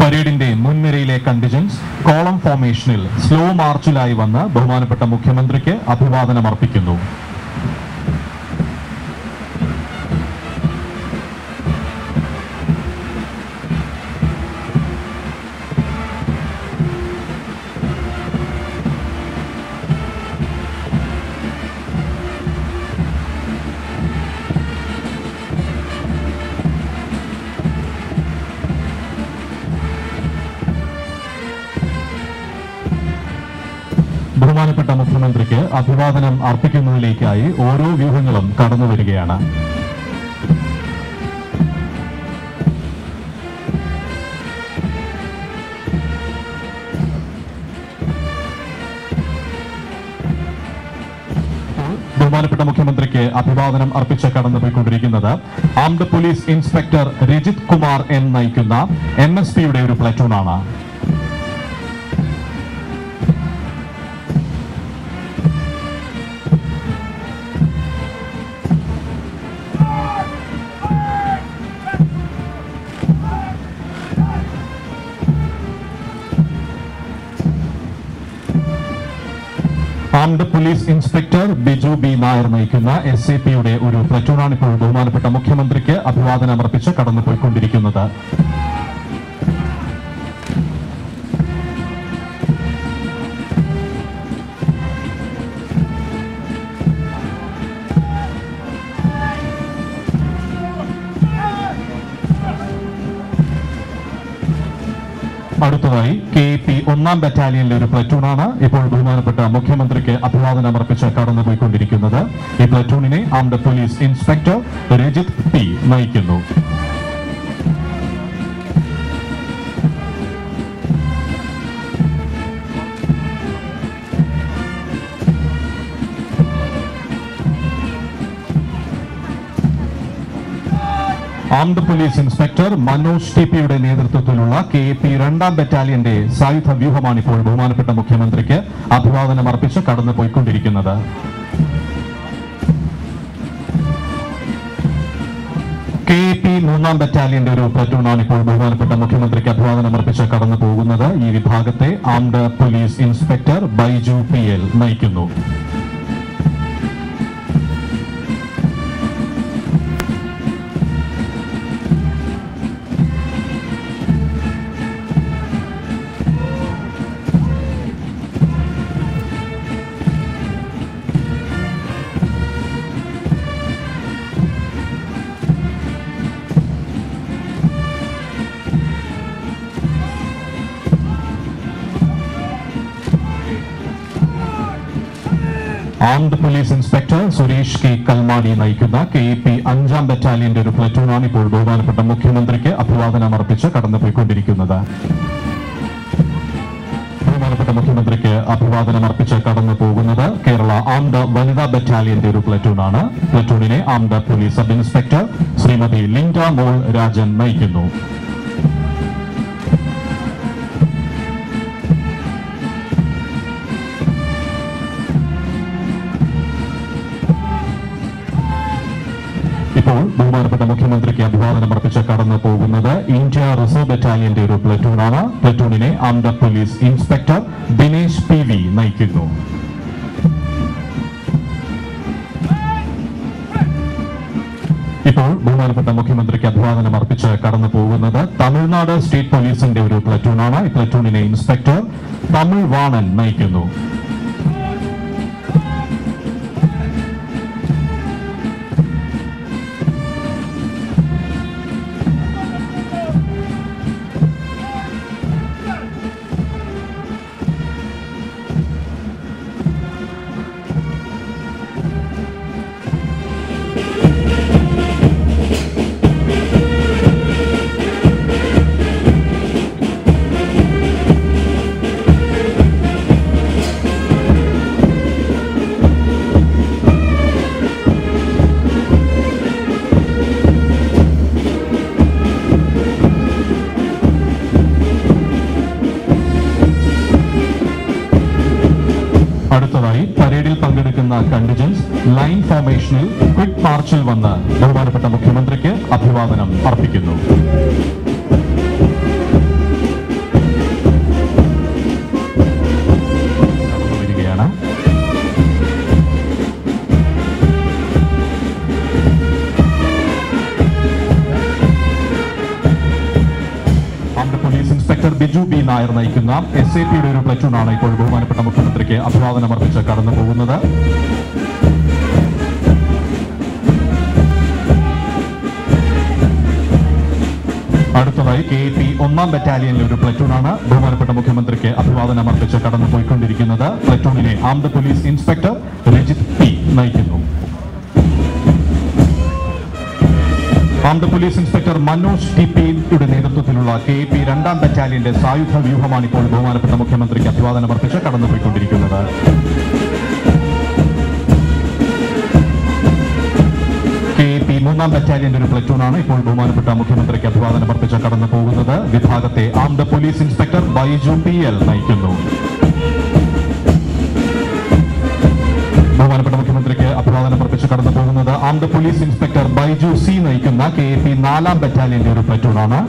പരേഡിന്റെ മുൻനിരയിലെ contingents column ഫോർമേഷനിൽ slow മാർച്ചിലായി വന്ന് ബഹുമാനപ്പെട്ട മുഖ്യമന്ത്രിക്ക് അഭിവാദനം അർപ്പിക്കുന്നു ബഹുമാനപ്പെട്ട മുഖ്യമന്ത്രിക്ക് അഭിവാദനം അർപ്പിക്കുന്നതിലേക്കായി ഓരോ വ്യൂഹങ്ങളും കടന്നു വരികയാണ് ബഹുമാനപ്പെട്ട മുഖ്യമന്ത്രിക്ക് അഭിവാദനം അർപ്പിച്ച് കടന്നുപോയിക്കൊണ്ടിരിക്കുന്നത് armed police inspector Rajith Kumar N നയിക്കുന്ന എൻ എസ് പിയുടെ ഒരു പ്ലറ്റൂണാണ് armed police inspector Biju B Nair നയിക്കുന്ന എസ് എ പിയുടെ ഒരു പ്ലറ്റൂണാണ് ഇപ്പോൾ ബഹുമാനപ്പെട്ട മുഖ്യമന്ത്രിക്ക് അഭിവാദനം അർപ്പിച്ച് കടന്നുപോയിക്കൊണ്ടിരിക്കുന്നത് അടുത്തതായി കെ പി ഒന്നാം ബറ്റാലിയനിലെ ഒരു പ്ലറ്റൂണാണ് ഇപ്പോൾ ബഹുമാനപ്പെട്ട മുഖ്യമന്ത്രിക്ക് അഭിവാദനം അർപ്പിച്ച് കടന്നുപോയിക്കൊണ്ടിരിക്കുന്നത് ഈ പ്ലറ്റൂണിനെ armed police inspector Rajith P നയിക്കുന്നു armed police inspector Manoj T പിയുടെ നേതൃത്വത്തിലുള്ള കെ പി രണ്ടാം ബറ്റാലിയന്റെ സായുധ വ്യൂഹമാണ് ഇപ്പോൾ ബഹുമാനപ്പെട്ട മുഖ്യമന്ത്രിക്ക് അഭിവാദനം അർപ്പിച്ച് കടന്നു പോയിക്കൊണ്ടിരിക്കുന്നത് കെ പി മൂന്നാം ബറ്റാലിയന്റെ ഒരു പ്ലറ്റൂണാണ് ഇപ്പോൾ ബഹുമാനപ്പെട്ട മുഖ്യമന്ത്രിക്ക് അഭിവാദനം അർപ്പിച്ച് കടന്നു പോകുന്നത് ഈ വിഭാഗത്തെ armed police inspector Baiju P L നയിക്കുന്നു armed police inspector Suresh K Kalmadi നയിക്കുന്ന കെ പി അഞ്ചാം ബറ്റാലിയന്റെ ഒരു പ്ലറ്റൂണാണ് ഇപ്പോൾ ബഹുമാനപ്പെട്ട മുഖ്യമന്ത്രിക്ക് അഭിവാദനം അർപ്പിച്ച് കടന്നുപോയിക്കൊണ്ടിരിക്കുന്നത് ബഹുമാനപ്പെട്ട മുഖ്യമന്ത്രിക്ക് അഭിവാദനം അർപ്പിച്ച് കടന്നു പോകുന്നത് കേരള ആംഡ് വനിതാ ബറ്റാലിയന്റെ ഒരു പ്ലറ്റൂണാണ് പ്ലറ്റൂണിനെ armed police sub inspector Shrimati Linda Mol Rajan നയിക്കുന്നു ഇപ്പോൾ ബഹുമാനപ്പെട്ട മുഖ്യമന്ത്രിക്ക് അഭിവാദനം അർപ്പിച്ച് കടന്നു പോകുന്നത് ഇന്ത്യ റിസർവ് ബറ്റാലിയന്റെ ഒരു പ്ലറ്റൂണാണ് പ്ലറ്റൂണിനെ armed police inspector Dinesh P V നയിക്കുന്നു ഇപ്പോൾ ബഹുമാനപ്പെട്ട മുഖ്യമന്ത്രിക്ക് അഭിവാദനം അർപ്പിച്ച് കടന്നു പോകുന്നത് തമിഴ്നാട് സ്റ്റേറ്റ് പോലീസിന്റെ ഒരു പ്ലറ്റൂണാണ് ഈ പ്ലറ്റൂണിനെ ഇൻസ്പെക്ടർ തമിഴ് വാണൻ നയിക്കുന്നു അടുത്തതായി പരേഡിൽ പങ്കെടുക്കുന്ന കണ്ടിജൻസ് ലൈൻ ഫോർമേഷനിൽ ക്വിക്ക് മാർച്ചിൽ വന്ന് ബഹുമാനപ്പെട്ട മുഖ്യമന്ത്രിക്ക് അഭിവാദനം അർപ്പിക്കുന്നു ബൈജു ബി നായർ നയിക്കുന്ന എസ് എ പിയുടെ ഒരു പ്ലറ്റൂണാണ് ഇപ്പോൾ ബഹുമാനപ്പെട്ട മുഖ്യമന്ത്രിക്ക് അഭിവാദനം അർപ്പിച്ച് കടന്നു പോകുന്നത് അടുത്തതായി കെ പി ഒന്നാം ബറ്റാലിയനിലെ ഒരു പ്ലറ്റൂണാണ് ബഹുമാനപ്പെട്ട മുഖ്യമന്ത്രിക്ക് അഭിവാദനം അർപ്പിച്ച് കടന്നു പോയിക്കൊണ്ടിരിക്കുന്നത് പ്ലറ്റൂണിനെ armed police inspector Rajith P നയിക്കുന്നു armed police inspector Manoj T പിയുടെ നേതൃത്വത്തിലുള്ള കെ പി രണ്ടാം ബറ്റാലിയന്റെ സായുധ വ്യൂഹമാണ് ഇപ്പോൾ ബഹുമാനപ്പെട്ട മുഖ്യമന്ത്രിക്ക് അഭിവാദനം അർപ്പിച്ച് കടന്നുപോയിക്കൊണ്ടിരിക്കുന്നത് കെ പി മൂന്നാം ബറ്റാലിയന്റെ ഒരു പ്ലറ്റൂണാണ് ഇപ്പോൾ ബഹുമാനപ്പെട്ട മുഖ്യമന്ത്രിക്ക് അഭിവാദനം അർപ്പിച്ച് കടന്നു പോകുന്നത് വിഭാഗത്തെ armed police inspector Baiju P L നയിക്കുന്നു ബഹുമാനപ്പെട്ട മുഖ്യമന്ത്രിക്ക് അഭിവാദനം അർപ്പിച്ച് കടന്നു പോകുന്നത് armed police inspector Baiju C നയിക്കുന്ന കെ എ പി നാലാം ബറ്റാലിയന്റെ ഒരു പ്ലറ്റൂണാണ്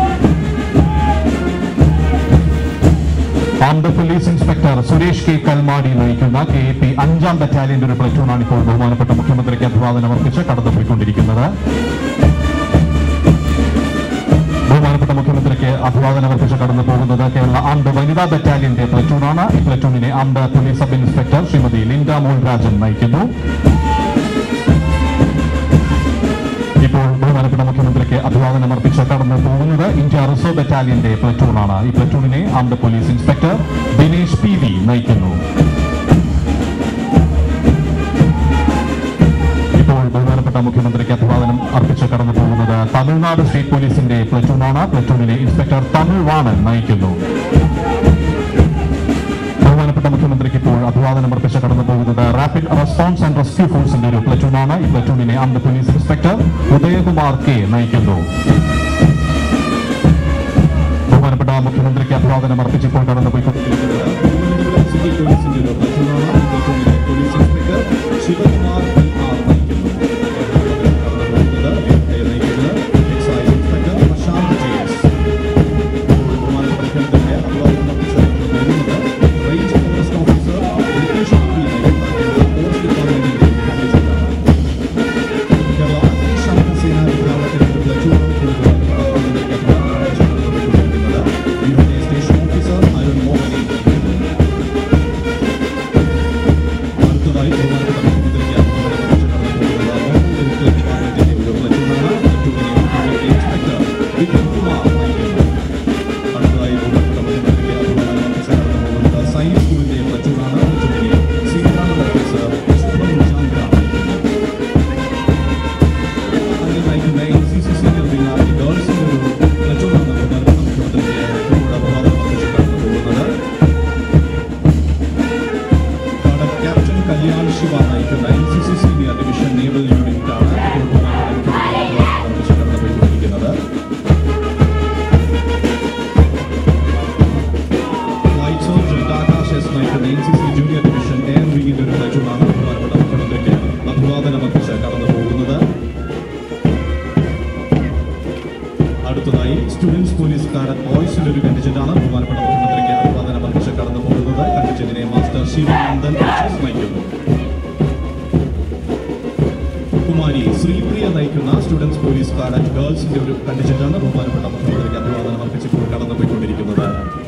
armed police inspector Suresh K Kalmadi നയിക്കുന്ന കെ എ പി അഞ്ചാം ബറ്റാലിയന്റെ ഒരു പ്ലറ്റൂണാണ് ഇപ്പോൾ ബഹുമാനപ്പെട്ട മുഖ്യമന്ത്രിക്ക് അഭിവാദനം അർപ്പിച്ച് കടന്നുപോയിക്കൊണ്ടിരിക്കുന്നത് ബഹുമാനപ്പെട്ട മുഖ്യമന്ത്രിക്ക് അഭിവാദനം അർപ്പിച്ച് കടന്നു പോകുന്നത് കേരള ആംഡ് വനിതാ ബറ്റാലിയന്റെ പ്ലറ്റൂണാണ് ഈ പ്ലറ്റൂണിനെ armed police sub inspector Shrimati Linda Mol Rajan നയിക്കുന്നു ഇപ്പോൾ ബഹുമാനപ്പെട്ട മുഖ്യമന്ത്രിക്ക് അഭിവാദനം അർപ്പിച്ച് കടന്നു പോകുന്നത് ഇന്ത്യ റിസർവ് ബറ്റാലിയന്റെ പ്ലറ്റൂണാണ് ഈ പ്ലറ്റൂണിനെ armed police inspector Dinesh P V നയിക്കുന്നു ഇപ്പോൾ ബഹുമാനപ്പെട്ട മുഖ്യമന്ത്രിക്ക് അഭിവാദനം അർപ്പിച്ച് കടന്നു പോകുന്നത് തമിഴ്നാട് സ്റ്റേറ്റ് പോലീസിന്റെ പ്ലറ്റൂണാണ് പ്ലറ്റൂണിനെ ഇൻസ്പെക്ടർ തമിഴ് വാണൻ നയിക്കുന്നു ബഹുമാനപ്പെട്ട മുഖ്യമന്ത്രിക്ക് ഇപ്പോൾ അഭിവാദനം അർപ്പിച്ച് കടന്നു പോകുന്നത് റാപ്പിഡ് റെസ്പോൺസ് ആൻഡ് റെസ്ക്യൂ ഫോഴ്സിന്റെ ഒരു പ്ലറ്റൂണാണ് ഈ പ്ലറ്റൂണിനെ armed police inspector Udayakumar K നയിക്കുന്നു ബഹുമാനപ്പെട്ട മുഖ്യമന്ത്രിക്ക് അഭിവാദനം അർപ്പിച്ചിപ്പോൾ കടന്നു പോയിക്കൊണ്ടിരിക്കുന്നത് തിരുവനന്തപുരം സിറ്റി പോലീസിന്റെ ഒരു പ്ലറ്റൂണാണ് ഈ പ്ലറ്റൂണിനെ police inspector Sivakumar P R നയിക്കുന്നു കടന്നു പോകുന്നത് ഇവരെ നയിക്കുന്നത് excise inspector Prashanth J S ബഹുമാനപ്പെട്ട മുഖ്യമന്ത്രിക്ക് അഭിവാദനം അർപ്പിച്ച് വരുന്നത് range forest officer education P നയിക്കുന്ന കേരള ഫോറസ്റ്റ് ഡിപ്പാർട്ട്മെന്റിന്റെ ഉദ്യോഗസ്ഥരാണ് കേരള അഗ്നിശമന സേനാ വിഭാഗത്തിന്റെ ഒരു പ്ലറ്റൂൺ മുഖ്യമന്ത്രിക്ക് അഭിവാദനം അർപ്പിച്ച് കടന്നുപോയിക്കൊണ്ടിരിക്കുന്നത് യുഎൻഎ സ്റ്റേഷൻ ഓഫീസർ അരുൺ മോഹനെ നയിക്കുന്നു അടുത്തതായി ബഹുമാനപ്പെട്ട മുഖ്യമന്ത്രിക്ക് അഭിവാദനം അർപ്പിച്ച് കടന്നുപോകുന്നത് ഡിപ്പാർട്ട്മെന്റിന്റെ ഒരു പ്ലറ്റൂണാണ് പ്ലറ്റൂണിനെ മുഖ്യമന്ത്രി ഇൻസ്പെക്ടർ വിപിൻ കുമാർ നയിക്കുന്നു അടുത്തതായി ബഹുമാനപ്പെട്ട മുഖ്യമന്ത്രിക്ക് അഭിവാദനം അർപ്പിച്ച് കടന്നുപോകുന്നത് സൈനിക് സ്കൂളിന്റെ പ്ലറ്റൂണാണ് പ്ലറ്റൂണിനെ സീനിയർ ഓഫീസർ ശുഭം ചാന്ദ്ര അതിൽ നയിക്കുന്ന എൻ സി സി സീനിയർ വിഭാഗം ഗേൾസിന്റെ ഒരു പ്ലറ്റൂണാണ് ബഹുമാനപ്പെട്ട മുഖ്യമന്ത്രിക്ക് ഇപ്പോൾ അഭിവാദനം അർപ്പിച്ച് കടന്നുപോകുന്നത് കടൽ ക്യാപ്റ്റൻ കല്യാൺ ശിവ നയിക്കുന്ന N C C senior division naval യൂണിറ്റാണ് ഇപ്പോൾ പ്രവർത്തിച്ച് കടന്നുപോയിക്കൊണ്ടിരിക്കുന്നത് ഫ്ലൈറ്റ് സർജൻ ആകാശ് എസ് നയിക്കുന്ന N C C junior division air വിങ്ങിന്റെ ഒരു പ്ലറ്റൂണാണ് ബഹുമാനപ്പെട്ട മുഖ്യമന്ത്രിക്ക് അഭിവാദനം അർപ്പിച്ച് കടന്നു പോകുന്നത് അടുത്തതായി സ്റ്റുഡൻസ് പോലീസ് കാരൻ ബോയ്സിന്റെ ഒരു കണ്ടിജന്റാണ് ബഹുമാനപ്പെട്ട മുഖ്യമന്ത്രിക്ക് അഭിവാദനം അർപ്പിച്ച് കടന്നു പോകുന്നത് കണ്ടിജന്റിനെ മാസ്റ്റർ ശിവാനന്ദൻ എച്ച് നയിക്കുന്നു കുമാരി ശ്രീപ്രിയ നയിക്കുന്ന സ്റ്റുഡൻസ് പോലീസ് കാഡറ്റ് ഗേൾസിന്റെ ഒരു കണ്ടിജന്റാണ് ബഹുമാനപ്പെട്ട മുഖ്യമന്ത്രിക്ക് അഭിവാദനം അർപ്പിച്ച് ഇപ്പോൾ കടന്നുപോയിക്കൊണ്ടിരിക്കുന്നത്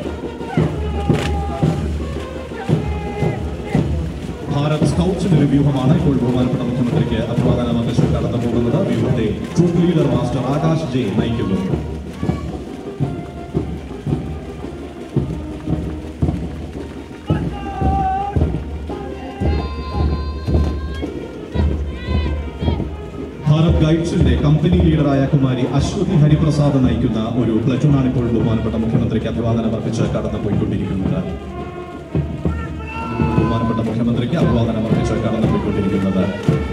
ഭാരത് സ്കൗട്ട്സിന്റെ ഒരു വ്യൂഹമാണ് ഇപ്പോൾ ബഹുമാനപ്പെട്ട മുഖ്യമന്ത്രിക്ക് അഭിവാദനം അർപ്പിച്ച് കടന്നു പോകുന്നത് വ്യൂഹത്തെ troop leader master Akash J നയിക്കുന്നു ഭാരത് ഗൈഡ്സിന്റെ കമ്പനി ലീഡറായ കുമാരി അശ്വതി ഹരിപ്രസാദ് നയിക്കുന്ന ഒരു പ്ലറ്റൂണാണ് ഇപ്പോൾ ബഹുമാനപ്പെട്ട മുഖ്യമന്ത്രിക്ക് അഭിവാദനം അർപ്പിച്ച് കടന്നു പോയിക്കൊണ്ടിരിക്കുന്നത് ബഹുമാനപ്പെട്ട മുഖ്യമന്ത്രിക്ക് അഭിവാദനം അർപ്പിച്ച് കടന്നു പോയിക്കൊണ്ടിരിക്കുന്നത്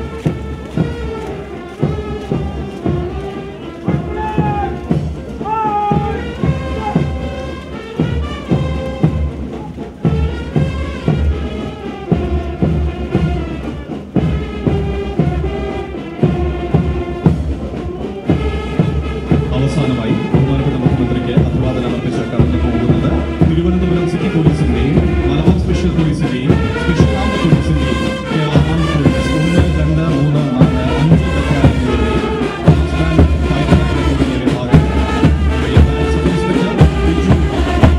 അവസാനമായി ബഹുമാനപ്പെട്ട മുഖ്യമന്ത്രിക്ക് അഭിവാദനം അർപ്പിച്ച് കടന്നു പോകുന്നത് തിരുവനന്തപുരം സിറ്റി പോലീസിന്റെയും മലബാർ സ്പെഷ്യൽ പോലീസിന്റെയും സ്പെഷ്യൽ ആംഡ് പോലീസിന്റെയും കേരള ആംഡ് പോലീസ് ഒന്ന് രണ്ട് മൂന്ന് നാല് അഞ്ച് ബറ്റാലിയനുകളുടെയും ലാൻഡ് ഫയർ തുടങ്ങിയ വിഭാഗം ഇവയെ band sub inspector Biju Kumar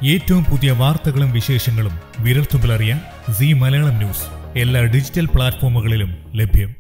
ഏറ്റവും പുതിയ വാർത്തകളും വിശേഷങ്ങളും വിരൽത്തുമ്പിലറിയാൻ സി മലയാളം ന്യൂസ് എല്ലാ ഡിജിറ്റൽ പ്ലാറ്റ്ഫോമുകളിലും ലഭ്യം